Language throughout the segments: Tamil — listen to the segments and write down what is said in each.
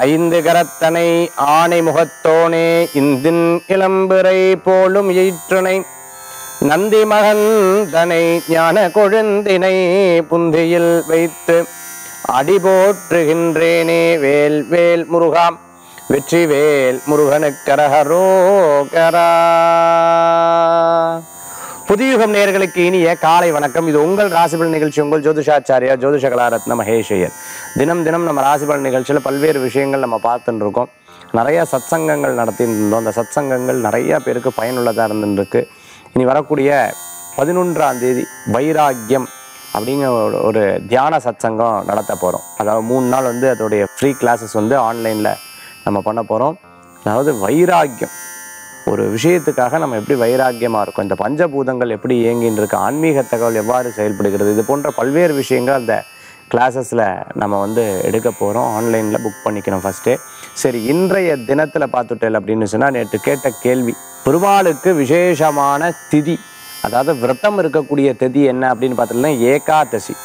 ஐந்து கரத்தனை ஆணை முகத்தோனே இந்தின் இளம்பிறை போலும் ஈற்றனை நந்தி மகந்தனை ஞான கொழுந்தினை புந்தியில் வைத்து அடி போற்றுகின்றேனே வேல் வேல் முருகாம் வெற்றி வேல் முருகனுக்கரகரோகரா புதியுகம் நேயர்களுக்கு இனிய காலை வணக்கம் இது உங்கள் ராசிபலன் நிகழ்ச்சி உங்கள் ஜோதிஷாச்சாரியா ஜோதிஷ கலாரத்ன மகேஷையர் தினம் தினம் நம்ம ராசிபலன் நிகழ்ச்சியில் பல்வேறு விஷயங்கள் நம்ம பார்த்துட்டு இருக்கோம் நிறைய சத்சங்கங்கள் நடத்திட்டு இருந்தோம் அந்த சத்சங்கங்கள் நிறைய பேருக்கு பயனுள்ளதாக இருந்துருக்கு இனி வரக்கூடிய பதினொன்றாம் தேதி வைராக்கியம் அப்படிங்கிற ஒரு- ஒரு தியான சத்சங்கம் நடத்த போகிறோம் அதாவது மூணு நாள் வந்து அதோடைய ஃப்ரீ கிளாஸஸ் வந்து ஆன்லைனில் நம்ம பண்ண போகிறோம் அதாவது வைராக்கியம் ஒரு விஷயத்துக்காக நம்ம எப்படி வைராக்கியமாக இருக்கும் இந்த பஞ்சபூதங்கள் எப்படி இயங்கின்னு இருக்கு ஆன்மீக தகவல் எவ்வாறு செயல்படுகிறது இது போன்ற பல்வேறு விஷயங்கள் அந்த கிளாஸஸில் நம்ம வந்து எடுக்க போகிறோம் ஆன்லைனில் புக் பண்ணிக்கணும் ஃபஸ்ட்டு சரி இன்றைய தினத்தில் பார்த்துட்டேன் அப்படின்னு சொன்னால் நேற்று கேட்ட கேள்வி பெருமாளுக்கு விசேஷமான திதி அதாவது விரதம் இருக்கக்கூடிய திதி என்ன அப்படின்னு பார்த்தீங்கன்னா ஏகாதசி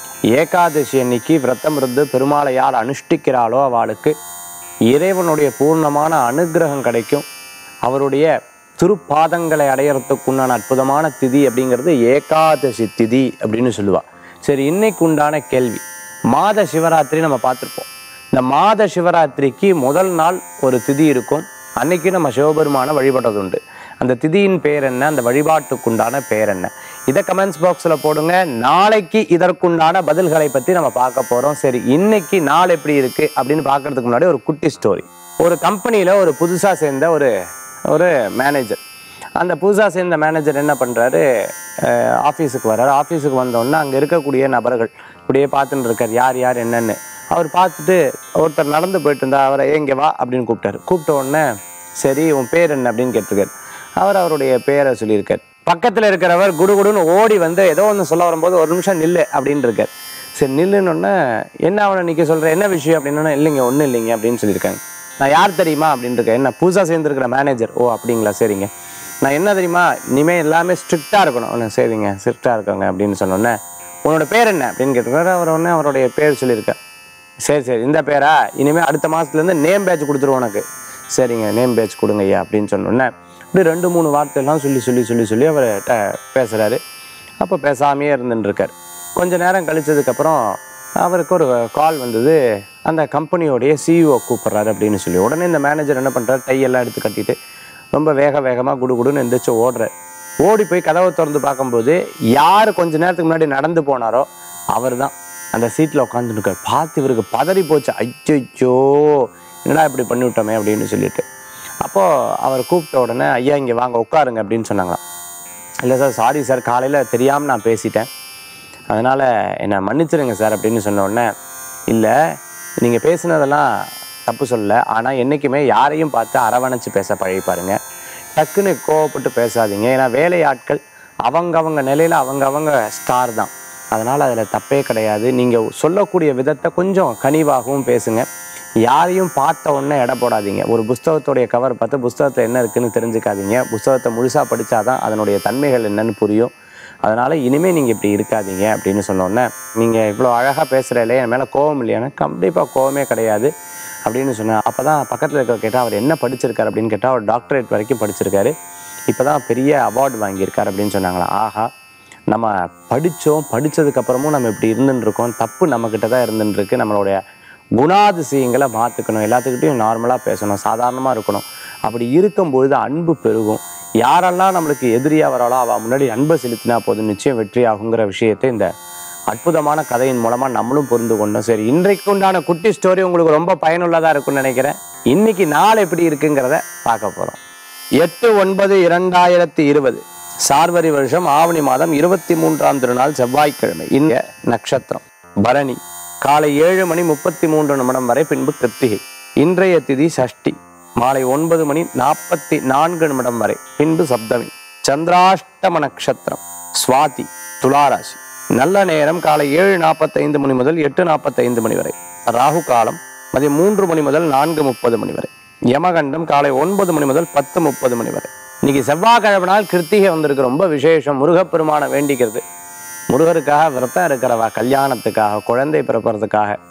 ஏகாதசி அன்னைக்கு விரதம் இருந்து பெருமாளை யார் அனுஷ்டிக்கிறாளோ அவளுக்கு இறைவனுடைய பூர்ணமான அனுக்கிரகம் கிடைக்கும் அவருடைய திருப்பாதங்களை அடையறதுக்குண்டான அற்புதமான திதி அப்படிங்கிறது ஏகாதசி திதி அப்படின்னு சொல்லுவா சரி இன்னைக்கு உண்டான கேள்வி மாத சிவராத்திரி நம்ம பார்த்துருப்போம் இந்த மாத சிவராத்திரிக்கு முதல் நாள் ஒரு திதி இருக்கும் அன்னைக்கு நம்ம சிவபெருமான வழிபடுறது உண்டு அந்த திதியின் பெயர் என்ன அந்த வழிபாட்டுக்குண்டான பெயர் என்ன இதை கமெண்ட்ஸ் பாக்ஸில் போடுங்க நாளைக்கு இதற்குண்டான பதில்களை பற்றி நம்ம பார்க்க போகிறோம் சரி இன்னைக்கு நாள் எப்படி இருக்குது அப்படின்னு பார்க்கறதுக்கு முன்னாடி ஒரு குட்டி ஸ்டோரி ஒரு கம்பெனியில் ஒரு புதுசாக சேர்ந்த ஒரு ஒரு மேனேஜர் அந்த புதுசாக சேர்ந்த மேனேஜர் என்ன பண்ணுறாரு ஆஃபீஸுக்கு வர்றாரு ஆஃபீஸுக்கு வந்தோடனே அங்கே இருக்கக்கூடிய நபர்கள் இப்படியே பார்த்துட்டு இருக்கார் யார் யார் என்னன்னு அவர் பார்த்துட்டு ஒருத்தர் நடந்து போயிட்டு இருந்தா அவரை "ஏய், இங்க வா அப்படின்னு கூப்பிட்டாரு கூப்பிட்ட உடனே சரி உன் பேர் என்ன அப்படின்னு கேட்டிருக்காரு அவர் அவருடைய பேரை சொல்லியிருக்கார் பக்கத்தில் இருக்கிறவர் குடுகுடுன்னு ஓடி வந்து ஏதோ ஒன்று சொல்ல வரும்போது ஒரு நிமிஷம் நில்லு அப்படின்னு இருக்கார் சரி நில்லுன்னு உடனே என்ன அவனை நிற்க சொல்கிற என்ன விஷயம் அப்படின்னா இல்லைங்க ஒன்றும் இல்லைங்க அப்படின்னு சொல்லியிருக்காங்க நான் யார் தெரியுமா அப்படின்னு இருக்கேன் என்ன புதுசாக சேர்ந்துருக்கிற மேனேஜர் ஓ அப்படிங்களா சரிங்க நான் என்ன தெரியுமா இனிமேல் எல்லாமே ஸ்ட்ரிக்டாக இருக்கணும் ஒன்று சரிங்க ஸ்ட்ரிக்டாக இருக்கோங்க அப்படின்னு சொன்னோன்னே உன்னோட பேர் என்ன அப்படின்னு கேட்டிருக்காரு அவர் உடனே அவருடைய பேர் சொல்லியிருக்கார் சரி சரி இந்த பேரா இனிமேல் அடுத்த மாதத்துலேருந்து நேம் பேட்ச் கொடுத்துருவோம் உனக்கு சரிங்க நேம் பேட்ச் கொடுங்க ஐயா அப்படின்னு சொன்னோன்னே இப்படி ரெண்டு மூணு வார்த்தையெல்லாம் சொல்லி சொல்லி சொல்லி சொல்லி அவர்கிட்ட பேசுகிறாரு அப்போ பேசாமையே இருந்துட்டு இருக்கார் கொஞ்ச நேரம் கழிச்சதுக்கப்புறம் அவருக்கு ஒரு கால் வந்தது அந்த கம்பெனியோடைய சிஇஓ கூப்பிட்றாரு அப்படின்னு சொல்லி உடனே இந்த மேனேஜர் என்ன பண்ணுறாரு டையெல்லாம் எடுத்து கட்டிட்டு ரொம்ப வேக வேகமாக குடு குடுன்னு எந்திரிச்சு ஓடுறார் ஓடி போய் கதவை திறந்து பார்க்கும்போது யார் கொஞ்ச நேரத்துக்கு முன்னாடி நடந்து போனாரோ அவர் தான் அந்த சீட்டில் உட்காந்துருக்கார் பார்த்து இவருக்கு பதறி போச்சு ஐயோ என்னடா இப்படி பண்ணிவிட்டோமே அப்படின்னு சொல்லிட்டு அப்போது அவர் கூப்பிட்ட உடனே ஐயா இங்கே வாங்க உட்காருங்க அப்படின்னு சொன்னாங்களாம் இல்லை சார் சாரி சார் காலையில் தெரியாமல் நான் பேசிட்டேன் அதனால் என்னை மன்னிச்சிடுங்க சார் அப்படின்னு சொன்ன உடனே இல்லை நீங்கள் பேசுனதெல்லாம் தப்பு சொல்லல ஆனால் என்றைக்குமே யாரையும் பார்த்து அரவணைச்சு பேச பழகிப்பாருங்க டக்குன்னு கோவப்பட்டு பேசாதீங்க ஏன்னா வேலையாட்கள் அவங்கவங்க நிலையில் அவங்கவங்க ஸ்டார் தான் அதனால் அதில் தப்பே கிடையாது நீங்கள் சொல்லக்கூடிய விதத்தை கொஞ்சம் கனிவாகவும் பேசுங்க யாரையும் பார்த்த உடனே எடை போடாதீங்க ஒரு புஸ்தகத்துடைய கவர் பார்த்து புஸ்தகத்தில் என்ன இருக்குன்னு தெரிஞ்சுக்காதீங்க புஸ்தகத்தை முழுசாக படித்தாதான் அதனுடைய தன்மைகள் என்னன்னு புரியும் அதனால் இனிமேல் நீங்கள் இப்படி இருக்காதீங்க அப்படின்னு சொன்னோடனே நீங்கள் இவ்வளோ அழகாக பேசுகிறீங்களே என் மேலே கோவம் இல்லையானா கண்டிப்பாக கோவமே கிடையாது அப்படின்னு சொன்னேன் அப்போ தான் பக்கத்தில் இருக்க கேட்டால் அவர் என்ன படிச்சிருக்காரு அப்படின்னு கேட்டால் அவர் டாக்டரேட் வரைக்கும் படிச்சிருக்காரு இப்போ தான் பெரிய அவார்டு வாங்கியிருக்காரு அப்படின்னு சொன்னாங்களா ஆஹா நம்ம படித்தோம் படித்ததுக்கப்புறமும் நம்ம இப்படி இருந்துட்டு இருக்கோம் தப்பு நம்மக்கிட்ட தான் இருந்துட்டு இருக்கு நம்மளுடைய குணாதிசயங்களை மாற்றுக்கணும் எல்லாத்துக்கிட்டையும் நார்மலாக பேசணும் சாதாரணமாக இருக்கணும் அப்படி இருக்கும்பொழுது அன்பு பெருகும் யாரெல்லாம் நம்மளுக்கு எதிரியாக வராளோ அவள் முன்னாடி அன்பை செலுத்தினா போதும் நிச்சயம் வெற்றி ஆகுங்கிற விஷயத்தை இந்த அற்புதமான கதையின் மூலமாக நம்மளும் புரிந்து கொண்டோம் சரி இன்றைக்கு உண்டான குட்டி ஸ்டோரி உங்களுக்கு ரொம்ப பயனுள்ளதாக இருக்கும்னு நினைக்கிறேன் இன்னைக்கு நாள் எப்படி இருக்குங்கிறத பார்க்க போகிறோம் எட்டு ஒன்பது இரண்டாயிரத்தி இருபது சார்வரி வருஷம் ஆவணி மாதம் இருபத்தி மூன்றாம் திருநாள் செவ்வாய்க்கிழமை இந்த நட்சத்திரம் பரணி காலை ஏழு மணி முப்பத்தி மூன்று நிமிடம் வரை பின்பு கிருத்திகை இன்றைய திதி சஷ்டி மாலை ஒன்பது மணி நாற்பத்தி நான்கு நிமிடம் வரை பின்பு சப்தமி சந்திராஷ்டம நட்சத்திரம் சுவாதி துளாராசி நல்ல நேரம் காலை ஏழு நாற்பத்தைந்து மணி முதல் எட்டு நாற்பத்தைந்து மணி வரை ராகு காலம் மதியம் மூன்று மணி முதல் நான்கு முப்பது மணி வரை யமகண்டம் காலை ஒன்பது மணி முதல் பத்து முப்பது மணி வரை இன்னைக்கு செவ்வாய்க்கிழமை நாள் கிருத்திகை வந்திருக்கு ரொம்ப விசேஷம் முருகப்பெருமானை வேண்டிக்கிறது முருகருக்காக விரதம் இருக்கிறவா கல்யாணத்துக்காக குழந்தை பிறப்பறதுக்காக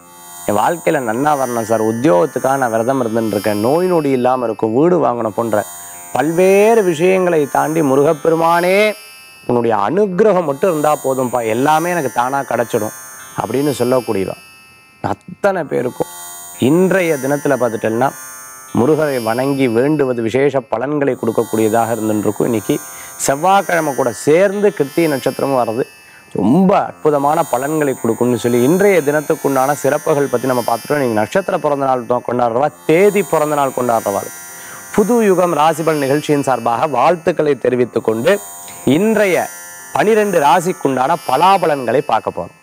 என் வாழ்க்கையில் நன்னா வரணும் சார் உத்தியோகத்துக்காக நான் விரதம் இருந்துட்டு இருக்கேன் நோய் நொடி இல்லாமல் இருக்கும் வீடு வாங்கணும் போன்ற பல்வேறு விஷயங்களை தாண்டி முருகப்பெருமானே உன்னுடைய அனுக்கிரகம் மட்டும் இருந்தால் போதும்ப்பா எல்லாமே எனக்கு தானாக கிடச்சிடும் அப்படின்னு சொல்லக்கூடியவா அத்தனை பேருக்கும் இன்றைய தினத்தில் பார்த்துட்டேன்னா முருகரை வணங்கி வேண்டுவது விசேஷ பலன்களை கொடுக்கக்கூடியதாக இருந்துருக்கும் இன்னைக்கு செவ்வாய்க்கிழமை கூட சேர்ந்து கிருத்திகை நட்சத்திரமும் வர்றது ரொம்ப அற்புதமான பலன்களை கொடுக்கும்னு சொல்லி இன்றைய தினத்துக்குண்டான சிறப்புகள் பற்றி நம்ம பார்த்துட்டோம் நீங்கள் நட்சத்திர பிறந்த நாள் தான் கொண்டாடுறவா தேதி பிறந்த நாள் கொண்டாடுறவாளுக்கு புது யுகம் ராசிபலன் நிகழ்ச்சியின் சார்பாக வாழ்த்துக்களை தெரிவித்துக் கொண்டு இன்றைய பனிரெண்டு ராசிக்குண்டான பலாபலன்களை பார்க்க போறோம்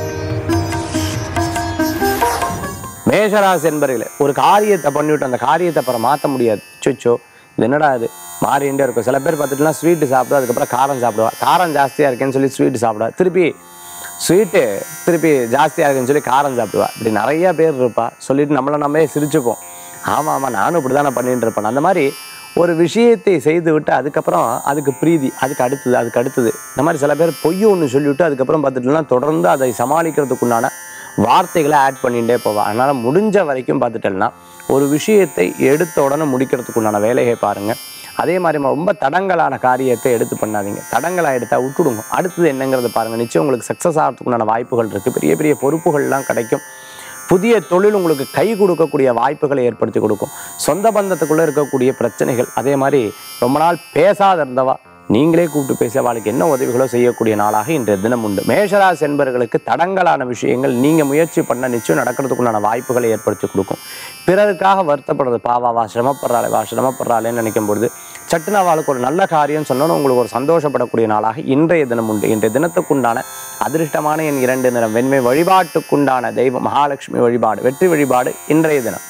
மேஷராசி என்பர்களே ஒரு காரியத்தை பண்ணிவிட்டு அந்த காரியத்தை அப்புறம் மாற்ற முடியாது சொச்சோ இது என்னடா இது மாறிண்டே இருக்கும் சில பேர் பார்த்துட்டுலாம் ஸ்வீட்டு சாப்பிடுவா அதுக்கப்புறம் காரம் சாப்பிடுவா காரம் ஜாஸ்தியாக இருக்கேன்னு சொல்லி ஸ்வீட்டு சாப்பிடுவா திருப்பி ஸ்வீட்டு திருப்பி ஜாஸ்தியாக இருக்குன்னு சொல்லி காரம் சாப்பிடுவா இப்படி நிறைய பேர் இருப்பா சொல்லிட்டு நம்மளை நம்மளே சிரிச்சுப்போம் ஆமாம் ஆமாம் நானும் இப்படி தானே பண்ணிட்டு இருப்பேன் அந்த மாதிரி ஒரு விஷயத்தை செய்து விட்டு அதுக்கப்புறம் அதுக்கு பிரீதி அதுக்கு அடுத்தது அதுக்கு அடுத்தது இந்த மாதிரி சில பேர் பொய் ஒன்று சொல்லிவிட்டு அதுக்கப்புறம் பார்த்துட்டுலாம் தொடர்ந்து அதை சமாளிக்கிறதுக்குண்டான வார்த்தைகளை ஆட் பண்ணிகிட்டே போவா அதனால் முடிஞ்ச வரைக்கும் பார்த்துட்டேன்னா ஒரு விஷயத்தை எடுத்த உடனே முடிக்கிறதுக்குண்டான வேலையை பாருங்கள் அதே மாதிரி ம- ரொம்ப தடங்கலான காரியத்தை எடுத்து பண்ணாதீங்க தடங்களாக எடுத்தால் விட்டுடுங்க அடுத்தது என்னங்கிறத பாருங்கள் நிச்சயம் உங்களுக்கு சக்ஸஸ் ஆகிறதுக்குண்டான வாய்ப்புகள் இருக்குது பெரிய பெரிய பொறுப்புகள்லாம் கிடைக்கும் புதிய தொழில் உங்களுக்கு கை கொடுக்கக்கூடிய வாய்ப்புகளை ஏற்படுத்தி கொடுக்கும் சொந்த பந்தத்துக்குள்ளே இருக்கக்கூடிய பிரச்சனைகள் அதே மாதிரி ரொம்ப நாள் பேசாத இருந்தவா நீங்களே கூப்பிட்டு பேசி அவளுக்கு என்ன உதவிகளோ செய்யக்கூடிய நாளாக இன்றைய தினம் உண்டு மேஷராசி என்பவர்களுக்கு தடங்கலான விஷயங்கள் நீங்கள் முயற்சி பண்ண நிச்சயம் நடக்கிறதுக்குண்டான வாய்ப்புகளை ஏற்படுத்தி கொடுக்கும் பிறருக்காக வருத்தப்படுறது பாவாவா சிரமப்படுறாளே வா சிரமப்படுறாளேன்னு நினைக்கும் பொழுது சட்டுன்னு அவளுக்கு ஒரு நல்ல காரியம் சொன்னோன்னு உங்களுக்கு ஒரு சந்தோஷப்படக்கூடிய நாளாக இன்றைய தினம் உண்டு இன்றைய தினத்துக்குண்டான அதிர்ஷ்டமான என் இரண்டு நிறம் வெண்மை வழிபாட்டுக்குண்டான தெய்வம் மகாலட்சுமி வழிபாடு வெற்றி வழிபாடு இன்றைய தினம்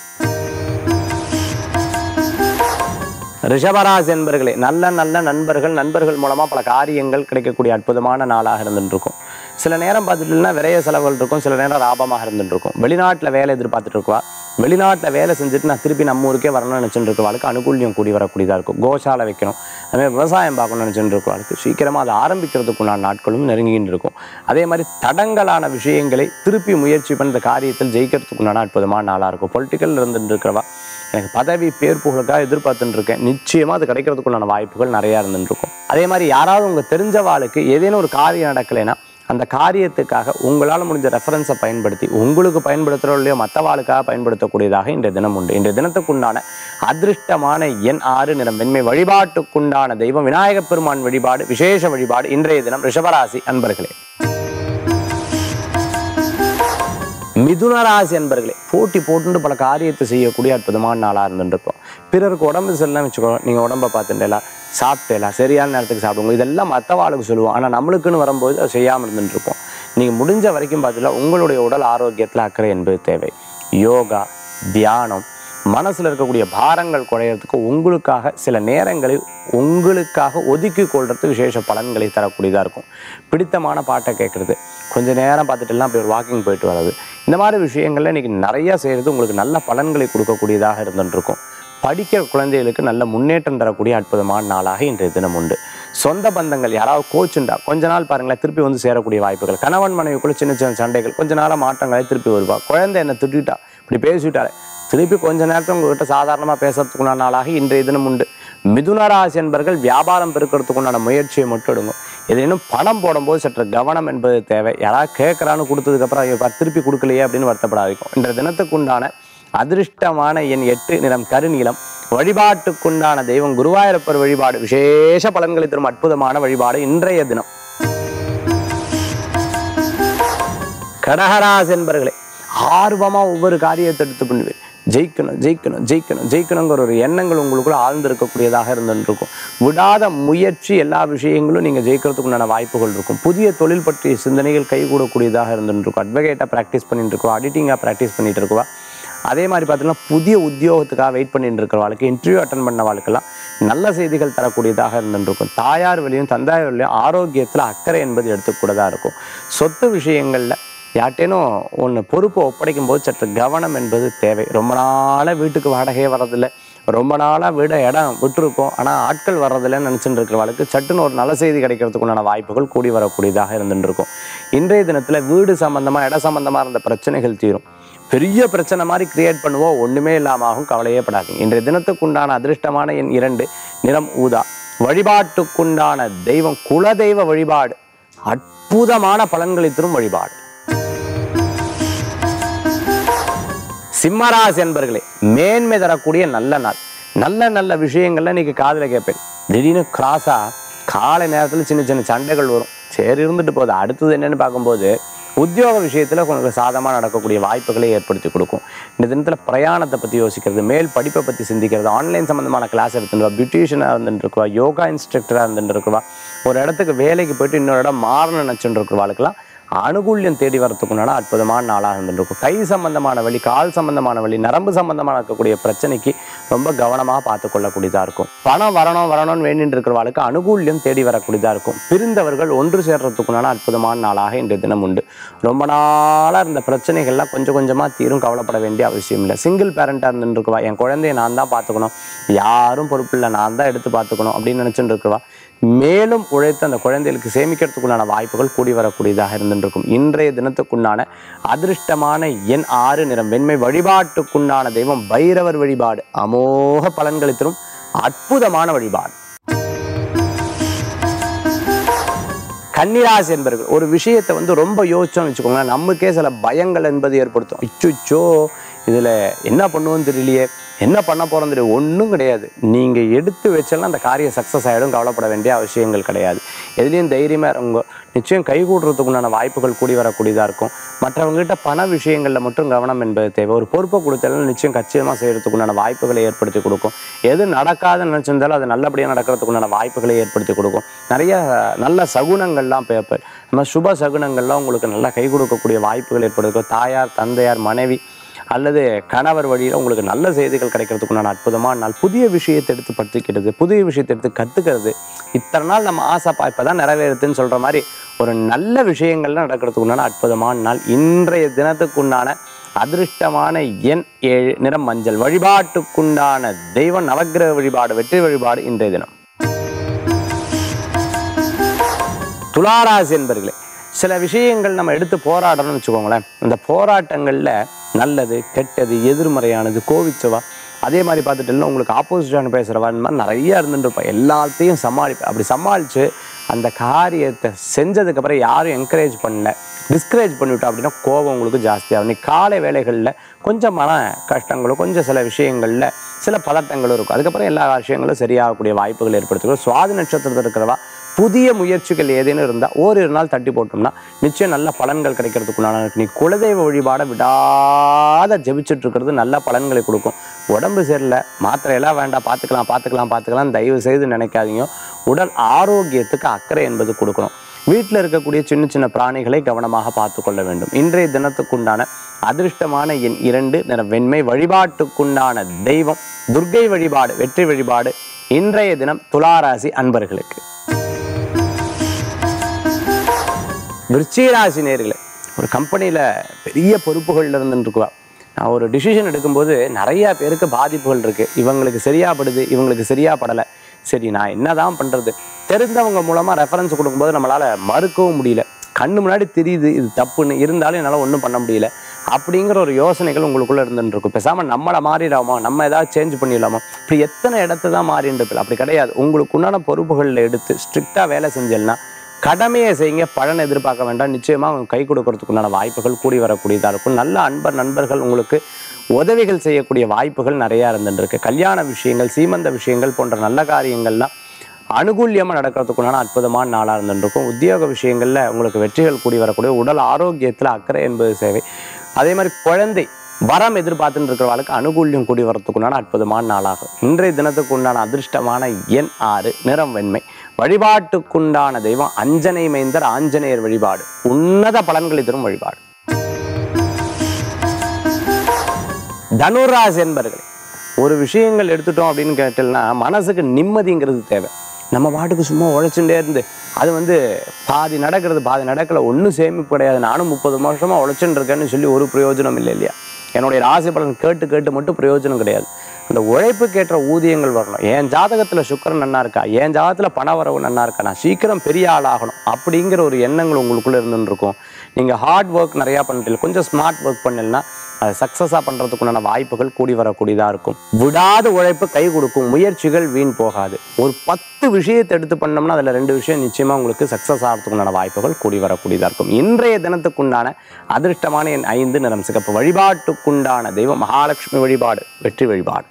ரிஷபராசி என்பர்களே நல்ல நல்ல நண்பர்கள் நண்பர்கள் மூலமாக பல காரியங்கள் கிடைக்கக்கூடிய அற்புதமான நாளாக இருந்துட்டு இருக்கும் சில நேரம் பார்த்துட்டுனா விரைய செலவுகள் இருக்கும் சில நேரம் லாபமாக இருந்துட்டு இருக்கும் வெளிநாட்டில் வேலை எதிர்பார்த்துட்டு இருக்குவா வெளிநாட்டில் வேலை செஞ்சுட்டு நான் திருப்பி நம்ம ஊருக்கே வரணும்னு நினச்சிட்டு இருக்கவாளுக்கு அனுகூல்யம் கூடி வரக்கூடியதாக இருக்கும் கோசாலை வைக்கணும் அதுமாதிரி விவசாயம் பார்க்கணும்னு நினச்சிட்டு இருக்கவாளுக்கு சீக்கிரமாக அதை ஆரம்பிக்கிறதுக்குண்டான நாட்களும் நெருங்கின்னு இருக்கும் அதே மாதிரி தடங்கலான விஷயங்களை திருப்பி முயற்சி பண்ண இந்த காரியத்தில் ஜெயிக்கிறதுக்குண்டான அற்புதமான நாளாக இருக்கும் பொலிட்டிக்கல் இருந்துட்டு இருக்கிறவா எனக்கு பதவி பேர் புகழுக்காக எதிர்பார்த்துட்டு இருக்கேன் நிச்சயமாக அது கிடைக்கிறதுக்குண்டான வாய்ப்புகள் நிறையா இருந்துட்டு இருக்கும் அதே மாதிரி யாராவது உங்க தெரிஞ்சவாளுக்கு ஏதேனும் ஒரு காரியம் நடக்கலைன்னா அந்த காரியத்துக்காக உங்களால் முடிஞ்ச ரெஃபரன்ஸை பயன்படுத்தி உங்களுக்கு பயன்படுத்துகிறோ இல்லையோ மற்றவாளுக்காக பயன்படுத்தக்கூடியதாக இன்றைய தினம் உண்டு இன்றைய தினத்துக்குண்டான அதிர்ஷ்டமான எண் ஆறு நிறம் வெண்மை வழிபாட்டுக்குண்டான தெய்வம் விநாயகப் பெருமான் வழிபாடு விசேஷ வழிபாடு இன்றைய தினம் ரிஷபராசி அன்பர்களே மிதுன ராசி அன்பர்களே போட்டி போட்டுட்டு பல காரியத்தை செய்யக்கூடிய அற்புதமான நாளாக இருந்துருப்போம் பிறருக்கு உடம்பு சரியில்லைன்னு வச்சுக்கோ நீங்கள் உடம்ப பார்த்துட்டேலா சாப்பிட்டேலா சரியான நேரத்துக்கு சாப்பிடுங்க இதெல்லாம் மற்றவாளுக்கு சொல்லுவோம் ஆனால் நம்மளுக்குன்னு வரும்போது அதை செய்யாமல் இருந்துட்டு இருப்போம் நீங்கள் முடிஞ்ச வரைக்கும் பார்த்துட்டா உங்களுடைய உடல் ஆரோக்கியத்தில் அக்கறை என்பது தேவை யோகா தியானம் மனசில் இருக்கக்கூடிய பாரங்கள் குறையிறதுக்கு உங்களுக்காக சில நேரங்களை உங்களுக்காக ஒதுக்கி கொள்றது விசேஷ பலன்களை தரக்கூடியதாக இருக்கும் பிடித்தமான பாட்டை கேட்குறது கொஞ்ச நேரம் பார்த்துட்டுலாம் அப்படி ஒரு வாக்கிங் போயிட்டு வர்றது இந்த மாதிரி விஷயங்கள்ல இன்னைக்கு நிறைய செய்கிறது உங்களுக்கு நல்ல பலன்களை கொடுக்கக்கூடியதாக இருந்துருக்கும் படிக்கிற குழந்தைகளுக்கு நல்ல முன்னேற்றம் தரக்கூடிய அற்புதமான நாளாக இன்றைய தினம் உண்டு சொந்த பந்தங்கள் யாராவது கோச்சுண்டா கொஞ்ச நாள் பாருங்களேன் திருப்பி வந்து சேரக்கூடிய வாய்ப்புகள் கணவன் மனைவிக்குள்ள சின்ன சின்ன சண்டைகள் கொஞ்ச நாளாக மாற்றங்களை திருப்பி வருவா குழந்தை என்ன திட்டா இப்படி பேசிவிட்டாலே திருப்பி கொஞ்ச நேரத்தில் உங்ககிட்ட சாதாரணமாக பேசுறதுக்குண்டான நாளாக இன்றைய தினம் உண்டு மிதுன ராசி என்பர்கள் வியாபாரம் பெருக்கிறதுக்குண்டான முயற்சியை மட்டும் எடுங்க ஏதேனும் பணம் போடும்போது சற்று கவனம் என்பது தேவை யாராவது கேட்குறான்னு கொடுத்ததுக்கப்புறம் ஐயோ பார் திருப்பி கொடுக்கலையே அப்படின்னு வருத்தப்படாதிக்கும் இன்றைய தினத்துக்குண்டான அதிர்ஷ்டமான என் எட்டு நிறம் கருநீலம் வழிபாட்டுக்குண்டான தெய்வம் குருவாயூரப்பர் வழிபாடு விசேஷ பலன்களை தரும் அற்புதமான வழிபாடு இன்றைய தினம் கடகராசி என்பர்களே ஆர்வமாக ஒவ்வொரு காரியத்தை எடுத்து பண்ணுவேன் ஜெயிக்கணும் ஜெயிக்கணும் ஜெயிக்கணும் ஜெயிக்கணுங்கிற ஒரு எண்ணங்கள் உங்களுக்குள்ள ஆழ்ந்து இருக்கக்கூடியதாக இருந்துருக்கும் விடாத முயற்சி எல்லா விஷயங்களும் நீங்கள் ஜெயிக்கிறதுக்குண்டான வாய்ப்புகள் இருக்கும் புதிய தொழில் பற்றிய சிந்தனைகள் கைகூடக்கூடியதாக இருந்துருக்கும் அட்வொகேட்டாக ப்ராக்டிஸ் பண்ணிட்டு இருக்கோம் அடிட்டிங்காக ப்ராக்டிஸ் பண்ணிட்டு இருக்கவா அதே மாதிரி பார்த்தீங்கன்னா புதிய உத்தியோகத்துக்காக வெயிட் பண்ணிட்டு இருக்கிறவளுக்கு இன்டர்வியூ அட்டன் பண்ண வாழ்க்கெல்லாம் நல்ல செய்திகள் தரக்கூடியதாக இருந்துருக்கும் தாயார் வழியும் தந்தாயார் வழியும் ஆரோக்கியத்தில் அக்கறை என்பது எடுத்துக்கூடதாக இருக்கும் சொத்து விஷயங்களில் யார்ட்டேனும் ஒன்று பொறுப்பை ஒப்படைக்கும் போது சற்று கவனம் என்பது தேவை ரொம்ப நாளாக வீட்டுக்கு வாடகையே வர்றதில்ல ரொம்ப நாளாக வீட இடம் விட்டுருக்கோம் ஆனால் ஆட்கள் வர்றதில்லைன்னு நினச்சிட்டு இருக்கிறவளுக்கு சட்டுன்னு ஒரு நல்ல செய்தி கிடைக்கிறதுக்குண்டான வாய்ப்புகள் கூடி வரக்கூடியதாக இருந்துட்டு இருக்கும் இன்றைய தினத்தில் வீடு சம்பந்தமாக இட சம்பந்தமாக இருந்த பிரச்சனைகள் தீரும் பெரிய பிரச்சனை மாதிரி கிரியேட் பண்ணுவோம் ஒண்ணுமே இல்லாம ஆகும் கவலையே படாதீங்க இன்றைய தினத்துக்குண்டான அதிர்ஷ்டமான எண் இரண்டு நிறம் ஊதா வழிபாட்டுக்குண்டான தெய்வம் குலதெய்வ வழிபாடு அற்புதமான பலன்களை தரும் வழிபாடு சிம்மராசி என்பர்களே மேன்மை தரக்கூடிய நல்ல நாள் நல்ல நல்ல விஷயங்கள்ல இன்னைக்கு காதுல கேட்பேன் திடீர்னு கிராஸா காலை நேரத்துல சின்ன சின்ன சண்டைகள் வரும் சரி இருந்துட்டு போகுது அடுத்தது என்னன்னு பார்க்கும்போது உத்தியோக விஷயத்துல கொஞ்சம் சாதமா நடக்கக்கூடிய வாய்ப்புகளை ஏற்படுத்தி கொடுக்கும் இந்த தினத்துல பிரயாணத்தை பத்தி யோசிக்கிறது மேல் படிப்பை பத்தி சிந்திக்கிறது ஆன்லைன் சம்பந்தமான கிளாஸ் எடுத்துட்டு பியூட்டிஷியனாக இருந்துட்டு இருக்குவா யோகா இன்ஸ்ட்ரக்டராக இருந்துட்டு இருக்குவா ஒரு இடத்துக்கு வேலைக்கு போயிட்டு இன்னொரு இடம் மாறணும் நினச்சிட்டு இருக்கிறவாளுக்கெல்லாம் அனுகூல்யம் தேடி வரத்துக்குண்டான அற்புதமான நாளாக இருந்துருக்கும் கை சம்பந்தமான வழி கால் சம்பந்தமான வழி நரம்பு சம்பந்தமான இருக்கக்கூடிய பிரச்சனைக்கு ரொம்ப கவனமாக பார்த்து கொள்ளக்கூடியதாக இருக்கும் பணம் வரணும் வரணும்னு வேண்டிட்டு இருக்கிறவாளுக்கு அனுகூல்யம் தேடி வரக்கூடியதாக இருக்கும் பிரிந்தவர்கள் ஒன்று சேர்றதுக்குண்டான அற்புதமான நாளாக இன்றைய தினம் உண்டு ரொம்ப நாளாக இருந்த பிரச்சனைகள்லாம் கொஞ்சம் கொஞ்சமாக தீரும் கவலைப்பட வேண்டிய அவசியம் இல்லை சிங்கிள் பேரண்டாக இருந்துட்டு இருக்குவா என் குழந்தைய நான் தான் பார்த்துக்கணும் யாரும் பொறுப்பு இல்லை நான் தான் எடுத்து பார்த்துக்கணும் அப்படின்னு நினச்சிட்டு இருக்குவா மேலும் உழைத்து அந்த குழந்தைகளுக்கு சேமிக்கிறதுக்குண்டான வாய்ப்புகள் கூடி வரக்கூடியதாக இருந்துருக்கும் இன்றைய தினத்துக்குண்டான அதிர்ஷ்டமான எண் ஆறு நிறம் வெண்மை வழிபாட்டுக்குண்டான தெய்வம் பைரவர் வழிபாடு அமோக பலன்களை தரும் அற்புதமான வழிபாடு கன்னிராசி என்பர்கள் ஒரு விஷயத்தை வந்து ரொம்ப யோசிச்சோம்னு வச்சுக்கோங்களேன் நமக்கே சில பயங்கள் என்பது ஏற்படுத்தும் இச்சுச்சோ இதில் என்ன பண்ணுவோன்னு தெரியலையே என்ன பண்ண போகிறோம் தெரியும் ஒன்றும் கிடையாது நீங்கள் எடுத்து வச்சாலும் அந்த காரியம் சக்ஸஸ் ஆகிடும் கவலைப்பட வேண்டிய அவசியங்கள் கிடையாது எதுலேயும் தைரியமாக இருங்க நிச்சயம் கைகூடுறதுக்குண்டான வாய்ப்புகள் கூடி வரக்கூடியதாக இருக்கும் மற்றவங்ககிட்ட பண விஷயங்களில் மட்டும் கவனம் என்பது தேவை ஒரு பொறுப்பை கொடுத்தாலும் நிச்சயம் கச்சிதமாக செய்கிறதுக்குண்டான வாய்ப்புகளை ஏற்படுத்தி கொடுக்கும் எது நடக்காதுன்னு நினச்சிருந்தாலும் அது நல்லபடியாக நடக்கிறதுக்குண்டான வாய்ப்புகளை ஏற்படுத்தி கொடுக்கும் நிறைய நல்ல சகுனங்கள்லாம் பேப்பர் நம்ம சுப சகுனங்கள்லாம் உங்களுக்கு நல்லா கை கொடுக்கக்கூடிய வாய்ப்புகள் ஏற்படுத்தும் தாயார் தந்தையார் மனைவி அல்லது கணவர் வழியில் உங்களுக்கு நல்ல செய்திகள் கிடைக்கிறதுக்குண்டான அற்புதமான நாள் புதிய விஷயத்தை எடுத்து பற்றிக்கிறது புதிய விஷயத்தை எடுத்து கற்றுக்கிறது இத்தனை நாள் நம்ம ஆசைப்பா இப்போ தான் நிறைவேறுதுன்னு சொல்கிற மாதிரி ஒரு நல்ல விஷயங்கள்லாம் நடக்கிறதுக்குண்டான அற்புதமான நாள் இன்றைய தினத்துக்குண்டான அதிர்ஷ்டமான எண் ஏழு நிறம் மஞ்சள் வழிபாட்டுக்குண்டான தெய்வம் நவக்கிரக வழிபாடு வெற்றி வழிபாடு இன்றைய தினம் துளாராசி என்பர்களே சில விஷயங்கள் நம்ம எடுத்து போராடணும்னு வச்சுக்கோங்களேன் இந்த போராட்டங்களில் நல்லது கெட்டது எதிர்மறையானது கோவிச்சவா அதே மாதிரி பார்த்துட்டு உங்களுக்கு ஆப்போசிட்டான பேசுகிறவா இந்த மாதிரி நிறைய இருந்துட்டு இருப்பா எல்லாத்தையும் சமாளிப்பேன் அப்படி சமாளித்து அந்த காரியத்தை செஞ்சதுக்கப்புறம் யாரும் என்கரேஜ் பண்ணல டிஸ்கரேஜ் பண்ணிவிட்டோம் அப்படின்னா கோபம் உங்களுக்கு ஜாஸ்தியாகும் நீ காலை வேலைகளில் கொஞ்சம் மன கஷ்டங்களும் கொஞ்சம் சில விஷயங்களில் சில பதட்டங்களும் இருக்கும் அதுக்கப்புறம் எல்லா விஷயங்களும் சரியாகக்கூடிய வாய்ப்புகள் ஏற்படுத்திக்கும் சுவாதி நட்சத்திரத்தில் இருக்கிறவா புதிய முயற்சிகள் ஏதேனும் இருந்தால் ஓரிரு நாள் தட்டி போட்டோம்னா நிச்சயம் நல்ல பலன்கள் கிடைக்கிறதுக்குண்டான இருக்கு. நீ குலதெய்வ வழிபாடை விடாத ஜெபிச்சுட்டு இருக்கிறது நல்ல பலன்களை கொடுக்கும் உடம்பு சரியில்லை மாத்திரையெல்லாம் வேண்டாம் பார்த்துக்கலாம் பார்த்துக்கலாம் பார்த்துக்கலாம் தயவு செய்து நினைக்காதீங்க உடல் ஆரோக்கியத்துக்கு அக்கறை என்பது கொடுக்கணும் வீட்டில் இருக்கக்கூடிய சின்ன சின்ன பிராணிகளை கவனமாக பார்த்து கொள்ள வேண்டும் இன்றைய தினத்துக்குண்டான அதிர்ஷ்டமான எண் இரண்டு நிற வெண்மை வழிபாட்டுக்குண்டான தெய்வம் துர்க்கை வழிபாடு வெற்றி வழிபாடு இன்றைய தினம் துளாராசி அன்பர்களுக்கு விருச்சிகராசி நேர்களே ஒரு கம்பெனியில் பெரிய பொறுப்புகள்ல இருந்துருக்குவா நான் ஒரு டிசிஷன் எடுக்கும்போது நிறைய பேருக்கு பாதிப்புகள் இருக்கு இவங்களுக்கு சரியா படுது இவங்களுக்கு சரியா படலை சரி நான் என்னதான் பண்றது தெரிந்தவங்க மூலமா ரெஃபரன்ஸ் கொடுக்கும்போது நம்மளால மறுக்கவும் முடியல கண்ணு முன்னாடி தெரியுது இது தப்புன்னு இருந்தாலும் என்னால் ஒன்றும் பண்ண முடியல அப்படிங்கிற ஒரு யோசனைகள் உங்களுக்குள்ள இருந்துட்டு இருக்கும் பேசாம நம்மளை மாறிடாமா நம்ம ஏதாவது சேஞ்ச் பண்ணிடலாமா இப்படி எத்தனை இடத்த தான் மாறிட்டு அப்படி கிடையாது உங்களுக்கு உண்டான பொறுப்புகளில் எடுத்து ஸ்ட்ரிக்டாக வேலை செஞ்சேன்னா கடமையை செய்யுங்க பலன் எதிர்பார்க்க வேண்டாம் நிச்சயமா அவங்க கை கொடுக்கறதுக்குண்டான வாய்ப்புகள் கூடி வரக்கூடியதாக இருக்கும் நல்ல அன்பர் நண்பர்கள் உங்களுக்கு உதவிகள் செய்யக்கூடிய வாய்ப்புகள் நிறையா இருந்துட்டு இருக்கு கல்யாண விஷயங்கள் சீமந்த விஷயங்கள் போன்ற நல்ல காரியங்கள்லாம் அனுகூல்யமாக நடக்கிறதுக்குண்டான அற்புதமான நாளாக இருந்துருக்கும் உத்தியோக விஷயங்களில் உங்களுக்கு வெற்றிகள் கூடி வரக்கூடிய உடல் ஆரோக்கியத்தில் அக்கறை என்பது சேவை அதே மாதிரி குழந்தை வரம் எதிர்பார்த்துட்டு இருக்கிறவர்களுக்கு அனுகூல்யம் கூடி வரத்துக்குண்டான அற்புதமான நாளாகும் இன்றைய தினத்துக்கு உண்டான அதிர்ஷ்டமான எண் ஆறு நிறம் வெண்மை வழிபாட்டுக்குண்டான தெய்வம் அஞ்சனை மைந்தர் ஆஞ்சநேயர் வழிபாடு உன்னத பலன்களை தரும் வழிபாடு தனுராசி என்பர்களே ஒரு விஷயங்கள் எடுத்துட்டோம் அப்படின்னு கேட்டோம்னா மனசுக்கு நிம்மதிங்கிறது தேவை நம்ம பாட்டுக்கு சும்மா உழைச்சுட்டே இருந்து அது வந்து பாதி நடக்கிறது பாதி நடக்கல ஒன்றும் சேமிப்பு கிடையாது நானும் முப்பது வருஷமா உழைச்சுட்டு இருக்கேன்னு சொல்லி ஒரு பிரயோஜனம் இல்லை இல்லையா என்னுடைய ராசி பலன் கேட்டு கேட்டு மட்டும் பிரயோஜனம் கிடையாது அந்த உழைப்புக்கேற்ற ஊதியங்கள் வரணும் என் ஜாதகத்தில் சுக்கரன் நன்னா இருக்கா என் ஜாதகத்தில் பண வரவு நன்னா இருக்கா நான் சீக்கிரம் பெரிய ஆளாகணும் அப்படிங்கிற ஒரு எண்ணங்கள் உங்களுக்குள்ள இருந்துன்னு இருக்கும் நீங்கள் ஹார்ட் ஒர்க் நிறையா பண்ணிட்டு கொஞ்சம் ஸ்மார்ட் ஒர்க் பண்ணலன்னா அதை சக்ஸஸாக பண்ணுறதுக்குண்டான வாய்ப்புகள் கூடி வரக்கூடியதாக இருக்கும் விடாத உழைப்பு கை கொடுக்கும் முயற்சிகள் வீண் போகாது ஒரு பத்து விஷயத்தை எடுத்து பண்ணோம்னா அதில் ரெண்டு விஷயம் நிச்சயமாக உங்களுக்கு சக்ஸஸ் ஆகிறதுக்குண்டான வாய்ப்புகள் கூடி வரக்கூடியதாக இருக்கும் இன்றைய தினத்துக்குண்டான அதிர்ஷ்டமான என் ஐந்து நிறம் சிகப்பு வழிபாட்டுக்குண்டான தெய்வம் மகாலட்சுமி வழிபாடு வெற்றி வழிபாடு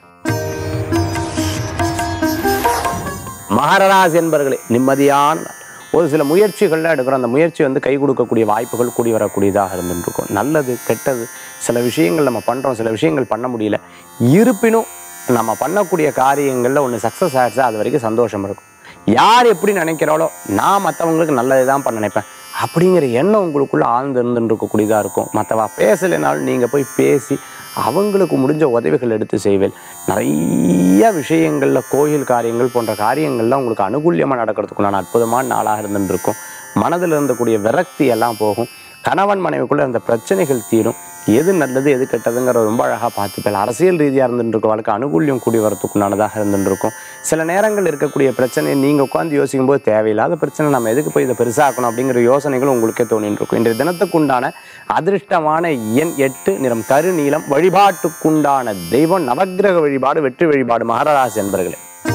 மகரராசி என்பர்களே நிம்மதியான நாள். ஒரு சில முயற்சிகள்லாம் எடுக்கிறோம் அந்த முயற்சி வந்து கை கொடுக்கக்கூடிய வாய்ப்புகள் கூடி வரக்கூடியதாக இருந்துருக்கும் நல்லது கெட்டது சில விஷயங்கள் நம்ம பண்ணுறோம் சில விஷயங்கள் பண்ண முடியல இருப்பினும் நம்ம பண்ணக்கூடிய காரியங்களில் ஒன்று சக்ஸஸ் ஆகிடுச்சா அது வரைக்கும் சந்தோஷம் இருக்கும் யார் எப்படி நினைக்கிறாளோ நான் மற்றவங்களுக்கு நல்லது தான் பண்ண நினைப்பேன் அப்படிங்கிற எண்ணம் உங்களுக்குள்ள ஆழ்ந்து இருந்துட்டு இருக்கக்கூடியதாக இருக்கும் மற்றவா பேசலைனாலும் நீங்கள் போய் பேசி அவங்களுக்கு முடிஞ்ச உதவிகள் எடுத்து செய்வேன் நிறைய விஷயங்களில் கோயில் காரியங்கள் போன்ற காரியங்கள்லாம் உங்களுக்கு அனுகூல்யமாக நடக்கிறதுக்குண்டான அற்புதமான நாளாக இருந்துட்டு இருக்கும் மனதில் இருந்தக்கூடிய விரக்தி எல்லாம் போகும் கணவன் மனைவிக்குள்ள இருந்த பிரச்சனைகள் தீரும் எது நல்லது எது கெட்டதுங்கிற ரொம்ப அழகாக பார்த்துப்பேன் அரசியல் ரீதியாக இருந்துட்டு இருக்கும் வாழ்க்கை அனுகூல்யம் கூடி வரத்துக்குண்டானதாக இருந்துட்டு இருக்கும் சில நேரங்கள் இருக்கக்கூடிய பிரச்சனையை நீங்கள் உட்காந்து யோசிக்கும் போது தேவையில்லாத பிரச்சனை நம்ம எதுக்கு போய் இதை பெருசாக்கணும் அப்படிங்கிற யோசனைகள் உங்களுக்கே தோணிட்டு இருக்கும் இன்றைய தினத்துக்குண்டான அதிர்ஷ்டமான எண் எட்டு நிறம் கருநீலம் வழிபாட்டுக்குண்டான தெய்வம் நவக்கிரக வழிபாடு வெற்றி வழிபாடு மகராசி என்பர்களே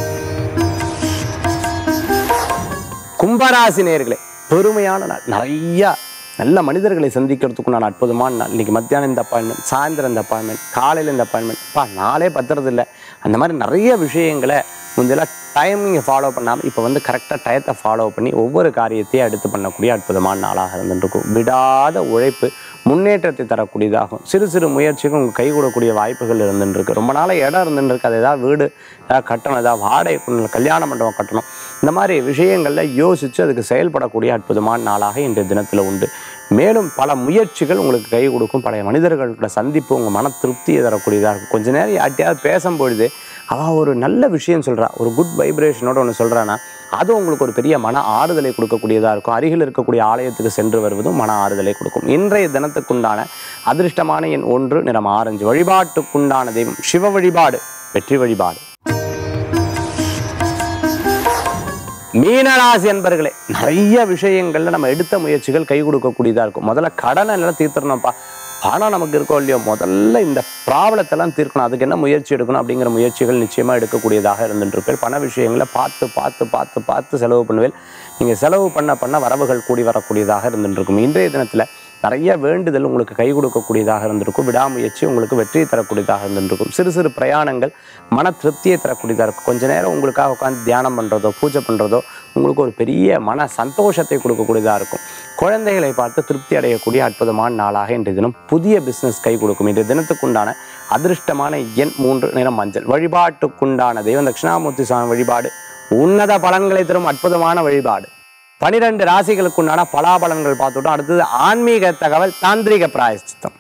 கும்பராசி நேர்களே பெருமையான நாள் நிறைய நல்ல மனிதர்களை சந்திக்கிறதுக்குண்டான அற்புதமான நாள் இன்னைக்கு மத்தியானம் இந்த அப்பாயின்மெண்ட் சாயந்தரம் இந்த அப்பாயின்மெண்ட் காலையில் இந்த அப்பாயின்மெண்ட் பா நாளே பத்துறது இல்லை அந்த மாதிரி நிறைய விஷயங்களை முந்தையெல்லாம் டைமிங்கை ஃபாலோ பண்ணாமல் இப்போ வந்து கரெக்டாக டயத்தை ஃபாலோ பண்ணி ஒவ்வொரு காரியத்தையும் எடுத்து பண்ணக்கூடிய அற்புதமான நாளாக இருந்துருக்கும் விடாத உழைப்பு முன்னேற்றத்தை தரக்கூடியதாகும் சிறு சிறு முயற்சிகள் உங்களுக்கு கை கூடக்கூடிய வாய்ப்புகள் இருந்துட்டு இருக்கு ரொம்ப நாளாக இடம் இருந்துட்டு இருக்கு அது ஏதாவது வீடு ஏதாவது கட்டணும் ஏதாவது வாடகை கொடுக்கணும், கல்யாண மண்டபம் கட்டணும் இந்த மாதிரி விஷயங்களில் யோசித்து அதுக்கு செயல்படக்கூடிய அற்புதமான நாளாக இன்றைய தினத்தில் உண்டு மேலும் பல முயற்சிகள் உங்களுக்கு கை கொடுக்கும் பழைய மனிதர்களோட சந்திப்பு உங்கள் மன திருப்தியை தரக்கூடியதாக இருக்கும் கொஞ்ச நேரம் யார்ட்டையாவது பேசும்பொழுது அவள் ஒரு நல்ல விஷயம் சொல்கிறா ஒரு குட் வைப்ரேஷனோட ஒன்று சொல்கிறான்னா அது உங்களுக்கு ஒரு பெரிய மன ஆறுதலை கொடுக்கக்கூடியதாக இருக்கும் அருகில் இருக்கக்கூடிய ஆலயத்துக்கு சென்று வருவதும் மன ஆறுதலை கொடுக்கும் இன்றைய தினத்துக்குண்டான அதிர்ஷ்டமான எண் ஒன்று நிறம் ஆரஞ்சு வழிபாட்டுக்குண்டான தெய்வம் சிவ வழிபாடு வெற்றி வழிபாடு மீனராசி என்பர்களே நிறைய விஷயங்கள்ல நம்ம எடுத்த முயற்சிகள் கை கொடுக்கக்கூடியதா இருக்கும் முதல்ல கடனை எல்லாம் தீர்த்துறணும்ப்பா பணம் நமக்கு இருக்கோ இல்லையோ முதல்ல இந்த ப்ராப்ளத்தெல்லாம் தீர்க்கணும் அதுக்கு என்ன முயற்சி எடுக்கணும் அப்படிங்கிற முயற்சிகள் நிச்சயமா எடுக்கக்கூடியதாக இருந்துட்டு இருப்பேன் பண விஷயங்களை பார்த்து பார்த்து பார்த்து பார்த்து செலவு பண்ணுவேன் நீங்க செலவு பண்ண பண்ண வரவுகள் கூடி வரக்கூடியதாக இருந்துட்டு இருக்கும் இன்றைய தினத்துல நிறைய வேண்டுதல் உங்களுக்கு கை கொடுக்கக்கூடியதாக இருந்திருக்கும் விடாமுயற்சி உங்களுக்கு வெற்றியை தரக்கூடியதாக இருந்திருக்கும் சிறு சிறு பிரயாணங்கள் மன திருப்தியை தரக்கூடியதாக இருக்கும் கொஞ்ச நேரம் உங்களுக்காக உட்காந்து தியானம் பண்ணுறதோ பூஜை பண்ணுறதோ உங்களுக்கு ஒரு பெரிய மன சந்தோஷத்தை கொடுக்கக்கூடியதாக இருக்கும் குழந்தைகளை பார்த்து திருப்தி அடையக்கூடிய அற்புதமான நாளாக இன்றைய தினம் புதிய பிஸ்னஸ் கை கொடுக்கும் இன்றைய தினத்துக்குண்டான அதிர்ஷ்டமான எண் மூன்று நிறம் மஞ்சள் வழிபாட்டுக்குண்டான தெய்வம் தட்சிணாமூர்த்தி சுவாமி வழிபாடு உன்னத பலன்களை தரும் அற்புதமான வழிபாடு பனிரெண்டு ராசிகளுக்குண்டான பலாபலன்கள் பார்த்துட்டோம் அடுத்தது ஆன்மீக தகவல் தாந்திரிக பிராயச்சித்தம்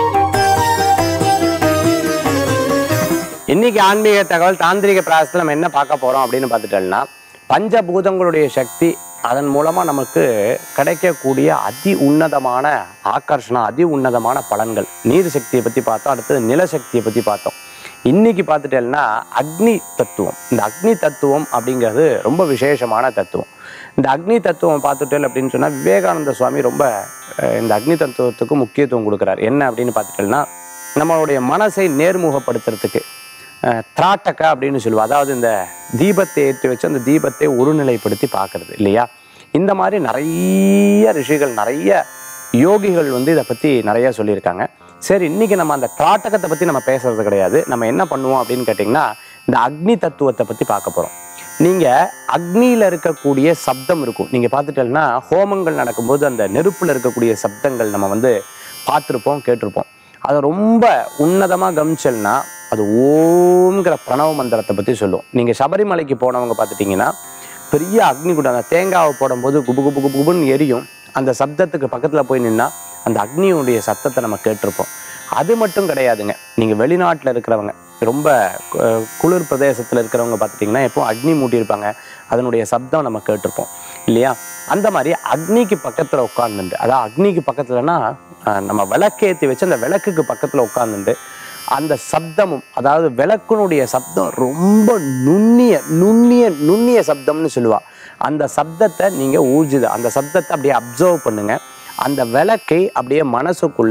இன்னைக்கு ஆன்மீக தகவல் தாந்திரிக பிராயசத்தில் நம்ம என்ன பார்க்க போறோம் அப்படின்னு பார்த்துட்டோம்னா பஞ்சபூதங்களுடைய சக்தி அதன் மூலமா நமக்கு கிடைக்கக்கூடிய அதி உன்னதமான ஆகர்ஷணம் அதி உன்னதமான பலன்கள் நீர் சக்தியை பத்தி பார்த்தோம் அடுத்தது நிலசக்தியை பத்தி பார்த்தோம் இன்னைக்கு பார்த்துட்டேன்னா அக்னி தத்துவம் இந்த அக்னி தத்துவம் அப்படிங்கிறது ரொம்ப விசேஷமான தத்துவம் இந்த அக்னி தத்துவம் பார்த்துட்டேன் அப்படின்னு சொன்னா விவேகானந்த சுவாமி ரொம்ப அஹ், இந்த அக்னி தத்துவத்துக்கு முக்கியத்துவம் கொடுக்குறாரு என்ன அப்படின்னு பார்த்துட்டேன்னா நம்மளுடைய மனசை நேர்முகப்படுத்துறதுக்கு அஹ், திராட்டக அப்படின்னு சொல்லுவோம் அதாவது இந்த தீபத்தை ஏற்றி வச்சு அந்த தீபத்தை ஒருநிலைப்படுத்தி பார்க்கறது இல்லையா இந்த மாதிரி நிறைய ரிஷிகள் நிறைய யோகிகள் வந்து இதை பற்றி நிறைய சொல்லியிருக்காங்க சரி இன்னைக்கு நம்ம அந்த திராட்டகத்தை பற்றி நம்ம பேசுறது கிடையாது நம்ம என்ன பண்ணுவோம் அப்படின்னு கேட்டிங்கன்னா இந்த அக்னி தத்துவத்தை பற்றி பார்க்க போகிறோம் நீங்கள் அக்னியில் இருக்கக்கூடிய சப்தம் இருக்கும் நீங்கள் பார்த்துட்டீங்கன்னா ஹோமங்கள் நடக்கும்போது அந்த நெருப்பில் இருக்கக்கூடிய சப்தங்கள் நம்ம வந்து பார்த்துருப்போம் கேட்டிருப்போம் அதை ரொம்ப உன்னதமாக கவனிச்சல்னா அது ஓம்ங்கிற பிரணவ மந்திரத்தை பற்றி சொல்லுவோம் நீங்கள் சபரிமலைக்கு போனவங்க பார்த்துட்டிங்கன்னா பெரிய அக்னி குண்டம் அந்த தேங்காவை போடும்போது குபு குபு குபு குபுன்னு எரியும் அந்த சப்தத்துக்கு பக்கத்தில் போய் நின்னா அந்த அக்னியுடைய சத்தத்தை நம்ம கேட்டிருப்போம் அது மட்டும் கிடையாதுங்க நீங்கள் வெளிநாட்டில் இருக்கிறவங்க ரொம்ப அஹ், குளிர் பிரதேசத்தில் இருக்கிறவங்க பார்த்துட்டிங்கன்னா எப்போ அக்னி மூட்டியிருப்பாங்க அதனுடைய சப்தம் நம்ம கேட்டிருப்போம் இல்லையா அந்த மாதிரி அக்னிக்கு பக்கத்தில் உட்காந்துட்டு அதாவது அக்னிக்கு பக்கத்துலனா அஹ், நம்ம விளக்கேற்றி வச்சு அந்த விளக்குக்கு பக்கத்தில் உட்காந்துட்டு அந்த சப்தமும் அதாவது விளக்குனுடைய சப்தம் ரொம்ப நுண்ணிய நுண்ணிய நுண்ணிய சப்தம்னு சொல்லுவா அந்த சப்தத்தை நீங்க ஊர்ஜித அந்த சப்தத்தை அப்படியே அப்சர்வ் பண்ணுங்க அந்த விளக்கை அப்படியே மனசுக்குள்ள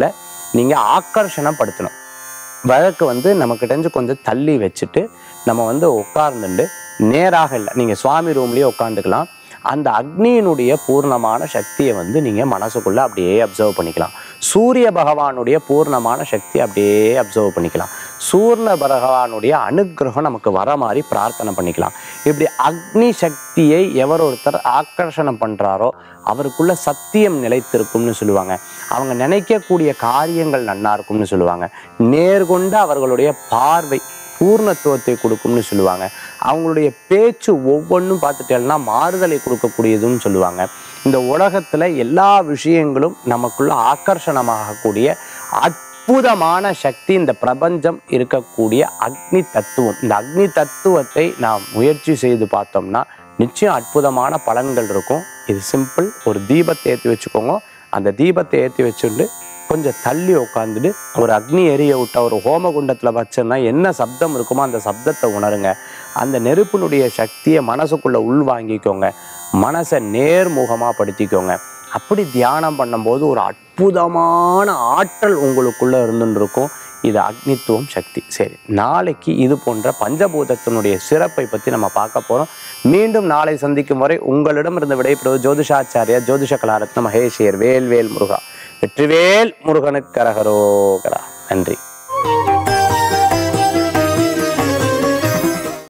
நீங்கள் ஆக்கர்ஷணப்படுத்தணும் வழக்கு வந்து நமக்கிட்டேருந்து கொஞ்சம் தள்ளி வச்சுட்டு நம்ம வந்து உட்கார்ந்துட்டு நேராக இல்லை நீங்கள் சுவாமி ரூம்லேயே உட்காந்துக்கலாம் அந்த அக்னியினுடைய பூர்ணமான சக்தியை வந்து நீங்கள் மனசுக்குள்ளே அப்படியே அப்சர்வ் பண்ணிக்கலாம் சூரிய பகவானுடைய பூர்ணமான சக்தி அப்படியே அப்சர்வ் பண்ணிக்கலாம் சூர்ண பகவானுடைய அனுக்கிரகம் நமக்கு வர மாதிரி பிரார்த்தனை பண்ணிக்கலாம் இப்படி அக்னி சக்தியை எவர் ஒருத்தர் ஆக்கர்ஷணம் பண்ணுறாரோ அவருக்குள்ள சத்தியம் நிலைத்திருக்கும்னு சொல்லுவாங்க அவங்க நினைக்கக்கூடிய காரியங்கள் நன்னா இருக்கும்னு சொல்லுவாங்க நேர்கொண்ட அவர்களுடைய பார்வை பூர்ணத்துவத்தை கொடுக்கும்னு சொல்லுவாங்க அவங்களுடைய பேச்சு ஒவ்வொன்றும் பார்த்துட்டேன்னா மாறுதலை கொடுக்கக்கூடியதுன்னு சொல்லுவாங்க இந்த உலகத்தில் எல்லா விஷயங்களும் நமக்குள்ள ஆக்கர்ஷணமாகக்கூடிய அற்புதமான சக்தி இந்த பிரபஞ்சம் இருக்கக்கூடிய அக்னி தத்துவம் இந்த அக்னி தத்துவத்தை நாம் முயற்சி செய்து பார்த்தோம்னா நிச்சயம் அற்புதமான பலன்கள் இருக்கும் இது சிம்பிள் ஒரு தீபத்தை ஏற்றி வச்சுக்கோங்க அந்த தீபத்தை ஏற்றி வச்சுட்டு கொஞ்சம் தள்ளி உட்காந்துட்டு ஒரு அக்னி எரிய விட்ட ஒரு ஹோமகுண்டத்தில் வச்சோன்னா என்ன சப்தம் இருக்குமோ அந்த சப்தத்தை உணருங்க அந்த நெருப்பினுடைய சக்தியை மனசுக்குள்ளே உள்வாங்கிக்கோங்க மனசை நேர்முகமாக படுத்திக்கோங்க அப்படி தியானம் பண்ணும்போது ஒரு அற்புதமான ஆற்றல் உங்களுக்குள்ளே இருந்துன்னு இருக்கும் இது அக்னித்துவம் சக்தி சரி நாளைக்கு இது போன்ற பஞ்சபூதத்தினுடைய சிறப்பை பற்றி நம்ம பார்க்க போகிறோம் மீண்டும் நாளை சந்திக்கும் வரை உங்களிடமிருந்து விடைபெறுவது ஜோதிஷாச்சாரியா ஜோதிஷ கலாரத்ன மகேஷியர் வேல் வேல் முருகா வெற்றிவேல் முருகனுக்கு கரகரோகரா நன்றி